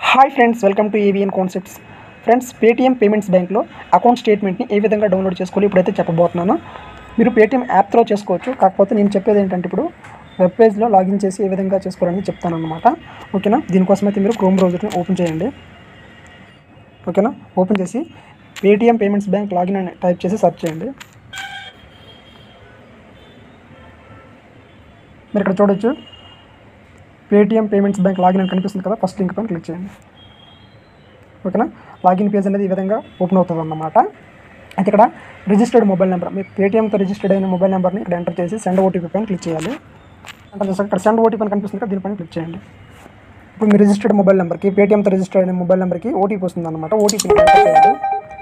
hi friends welcome to AVN concepts friends Paytm payments బ్యాంక్లో account స్టేట్మెంట్ని ఏ విధంగా డౌన్లోడ్ చేసుకోవాలి ఇప్పుడైతే చెప్పబోతున్నాను మీరు పేటీఎం యాప్ త్రో చేసుకోవచ్చు కాకపోతే నేను చెప్పేది ఏంటంటే ఇప్పుడు వెబ్ పేజ్లో లాగిన్ చేసి ఏ విధంగా చేసుకోవాలని చెప్తాను అనమాట ఓకేనా దీనికోసం అయితే మీరు క్రోమ్ బ్రౌజర్ని ఓపెన్ చేయండి ఓకేనా ఓపెన్ చేసి పేటీఎం పేమెంట్స్ బ్యాంక్ లాగిన్ అని టైప్ చేసి సెర్చ్ చేయండి మీరు ఇక్కడ చూడొచ్చు పేటీఎం పేమెంట్స్ బ్యాంక్ లాగిన్ అని కనిపిస్తుంది కదా ఫస్ట్ లింక్ పైన క్లిక్ చేయండి ఓకేనా లాగిన్ పేజ్ అనేది ఈ విధంగా ఓపెన్ అవుతుంది అన్నమాట అయితే ఇక్కడ రిజిస్టర్డ్ మొబైల్ నెంబర్ మీ పేటీఎంతో రిజిస్టర్డ్ అయిన మొబైల్ నెంబర్ని ఇక్కడ ఎంటర్ చేసి సెండ్ ఓటీపీ పైన క్లిక్ చేయాలి ఎంటర్ చేసాక ఇక్కడ సెండ్ ఓటీపీ అని కనిపిస్తుంది కదా దీనిపైన క్లిక్ చేయండి ఇప్పుడు మీ రిజిస్టర్డ్ మొబైల్ నెంబర్కి పేటీఎంతో రిజిస్టర్డ్ అయిన మొబైల్ నెంబర్కి ఓటీపీ వస్తుంది అనమాట ఓటీపీని ఎంటర్ చేయాలి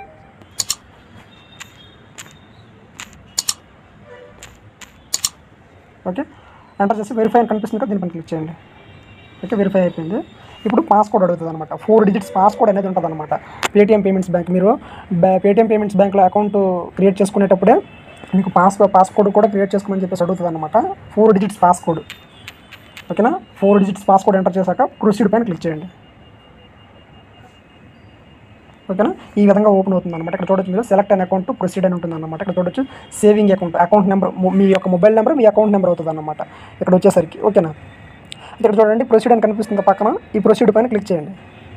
ఓకే ఎంటర్ చేసి వెరిఫై అని కనిపిస్తుంది కదా దీనిపైన క్లిక్ చేయండి ఓకే వెరిఫై అయిపోయింది ఇప్పుడు పాస్కోడ్ అడుగుతుంది అనమాట ఫోర్ డిజిట్స్ పాస్కోడ్ అనేది ఉంటుంది అనమాట పేటీఎం పేమెంట్స్ బ్యాంక్ మీరు బ్యా- పేటీఎం పేమెంట్స్ బ్యాంక్లో అకౌంట్ క్రియేట్ చేసుకునేటప్పుడే మీకు పాస్ పాస్కోడ్ కూడా క్రియేట్ చేసుకోమని చెప్పేసి అడుగుతుంది అనమాట ఫోర్ డిజిట్స్ పాస్కోడ్ ఓకేనా ఫోర్ డిజిట్స్ పాస్కోడ్ ఎంటర్ చేశాక ప్రొసీడ్ పైన క్లిక్ చేయండి ఓకేనా ఈ విధంగా ఓపెన్ అవుతుంది అనమాట ఇక్కడ చూడొచ్చు మీరు సెలెక్ట్ అన్ అకౌంట్ ప్రొసీడ్ అని ఉంటుంది అనమాట ఇక్కడ చూడొచ్చు సేవింగ్ అకౌంట్ అకౌంట్ నెంబర్ మీ యొక్క మొబైల్ నెంబర్ మీ అకౌంట్ నెంబర్ అవుతుంది అనమాట ఇక్కడ వచ్చేసరికి ఓకేనా ఇక్కడ చూడండి ప్రొసీడ్ అని కనిపిస్తుంది పక్కన ఈ ప్రొసీడ్ పైన క్లిక్ చేయండి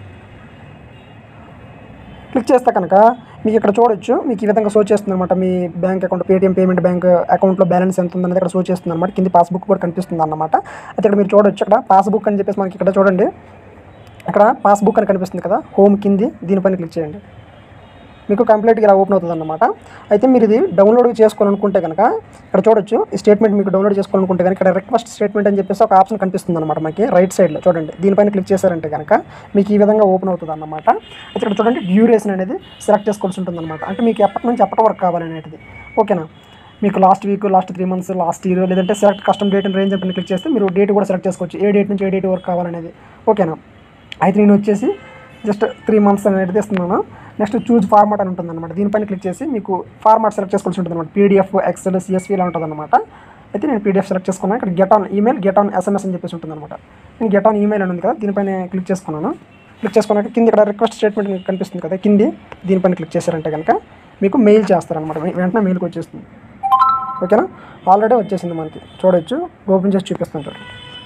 క్లిక్ చేస్తే కనుక మీకు ఇక్కడ చూడొచ్చు మీకు ఈ విధంగా షో చేస్తుంది అనమాట మీ bank account Paytm payment bank అకౌంట్లో బ్యాలెన్స్ ఎంత ఉందనేది ఇక్కడ షో చేస్తుంది అనమాట కింద పాస్బుక్ కూడా కనిపిస్తుంది అనమాట అయితే ఇక్కడ మీరు చూడొచ్చు ఇక్కడ పాస్బుక్ అని చెప్పేసి మనకి ఇక్కడ చూడండి ఇక్కడ పాస్బుక్ అని కనిపిస్తుంది కదా హోమ్ కింది దీనిపైన క్లిక్ చేయండి మీకు కంప్లీట్గా ఇలా ఓపెన్ అవుతుంది అనమాట అయితే మీరు ఇది డౌన్లోడ్ చేసుకోవాలనుకుంటే కనుక ఇక్కడ చూడొచ్చు ఈ స్టేట్మెంట్ మీకు డౌన్లోడ్ చేసుకోవాలనుకుంటే కనుక ఇక్కడ రిక్వెస్ట్ స్టేట్మెంట్ అని చెప్పేసి ఒక ఆప్షన్ కనిపిస్తుంది అనమాట మనకి రైట్ సైడ్లో చూడండి దీనిపైన క్లిక్ చేశారంటే కనుక మీకు ఈ విధంగా ఓపెన్ అవుతుంది అనమాట అయితే ఇక్కడ చూడండి డ్యూరేషన్ అనేది సెలెక్ట్ చేసుకోవాల్సి ఉంటుంది అనమాట అంటే మీకు ఎప్పటి నుంచి ఎప్పటి వరకు కావాలనేది ఓకేనా మీకు last week last three months last year లేదంటే select custom date and range అని క్లిక్ చేస్తే మీరు డేట్ కూడా సెలెక్ట్ చేసుకోవచ్చు ఏ డేట్ నుంచి ఏ డేట్ వరకు కావాలనేది ఓకేనా అయితే నేను వచ్చేసి జస్ట్ త్రీ మంత్స్ అనేది ఇస్తున్నాను నెక్స్ట్ చూజ్ ఫార్మాట్ అని ఉంటుంది అనమాట దీనిపైన క్లిక్ చేసి మీకు ఫార్మాట్ సెలెక్ట్ చేసుకోవాల్సి ఉంటుంది అనమాట పీడిఎఫ్ ఎక్సెల్ సిఎస్వి ఇలా ఉంటుంది అనమాట అయితే నేను పీడిఎఫ్ సెలెక్ట్ చేసుకున్నాను ఇక్కడ get on email get on SMS అని చెప్పేసి ఉంటుంది అనమాట నేను గెట్ ఆన్ ఈమెయిల్ అని ఉంది కదా దీనిపైన క్లిక్ చేసుకున్నాను క్లిక్ చేసుకున్నాక కింద ఇక్కడ రిక్వెస్ట్ స్టేట్మెంట్ మీకు కనిపిస్తుంది కదా కింది దీనిపైన క్లిక్ చేశారంటే కనుక మీకు మెయిల్ చేస్తారనమాట వెంటనే మెయిల్కి వచ్చేస్తుంది ఓకేనా ఆల్రెడీ వచ్చేసింది మనకి చూడొచ్చు ఓపెన్ చేసి చూపిస్తాను చూడండి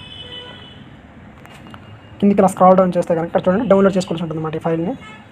కిందికి ఇలా స్క్రాల్ డౌన్ చేస్తే కనుక ఇక్కడ చూడండి డౌన్లోడ్ చేసుకోవాల్సి ఉంటుంది అన్నమాట ఈ ఫైల్ని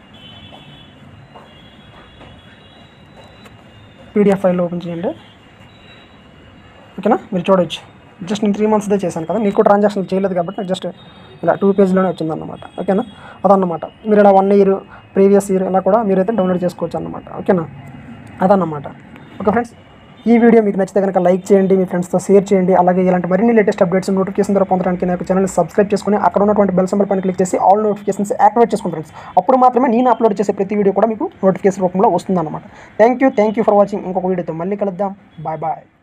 పీడిఎఫ్ ఫైల్ ఓపెన్ చేయండి ఓకేనా మీరు చూడొచ్చు జస్ట్ నేను త్రీ మంత్స్దే చేశాను కదా నీకు ట్రాన్సాక్షన్ చేయలేదు కాబట్టి నాకు జస్ట్ ఇలా టూ పేజ్లోనే వచ్చిందన్నమాట ఓకేనా అదన్నమాట మీరు ఇలా వన్ ఇయర్ ప్రీవియస్ ఇయర్ ఇలా కూడా మీరైతే డౌన్లోడ్ చేసుకోవచ్చు అన్నమాట ఓకేనా అదన్నమాట ఓకే ఫ్రెండ్స్ ఈ వీడియో మీకు నచ్చితే కనుక లైక్ చేయండి మీ ఫ్రెండ్స్తో షేర్ చేయండి అలాగే ఇలాంటి మరిన్ని లేటెస్ట్ అప్డేట్స్ నోటిఫికేషన్ ద్వారా పొందడానికి నాకు ఛానల్ సబ్స్క్రైబ్ చేసుకుని అక్కడ ఉన్నటువంటి బెల్ సింబల్ పైన క్లిక్ చేసి ఆల్ నోటిఫికేషన్స్ యాక్టివేట్ చేసుకోండి ఫ్రెండ్స్ అప్పుడు మాత్రమే నేను అప్లోడ్ చేసే ప్రతి వీడియో కూడా మీకు నోటిఫికేషన్ రూపంలో వస్తుందన్నమాట thank you thank you for watching ఇంకొక వీడియోతో మళ్ళీ కలుద్దాం బాయ్ బాయ్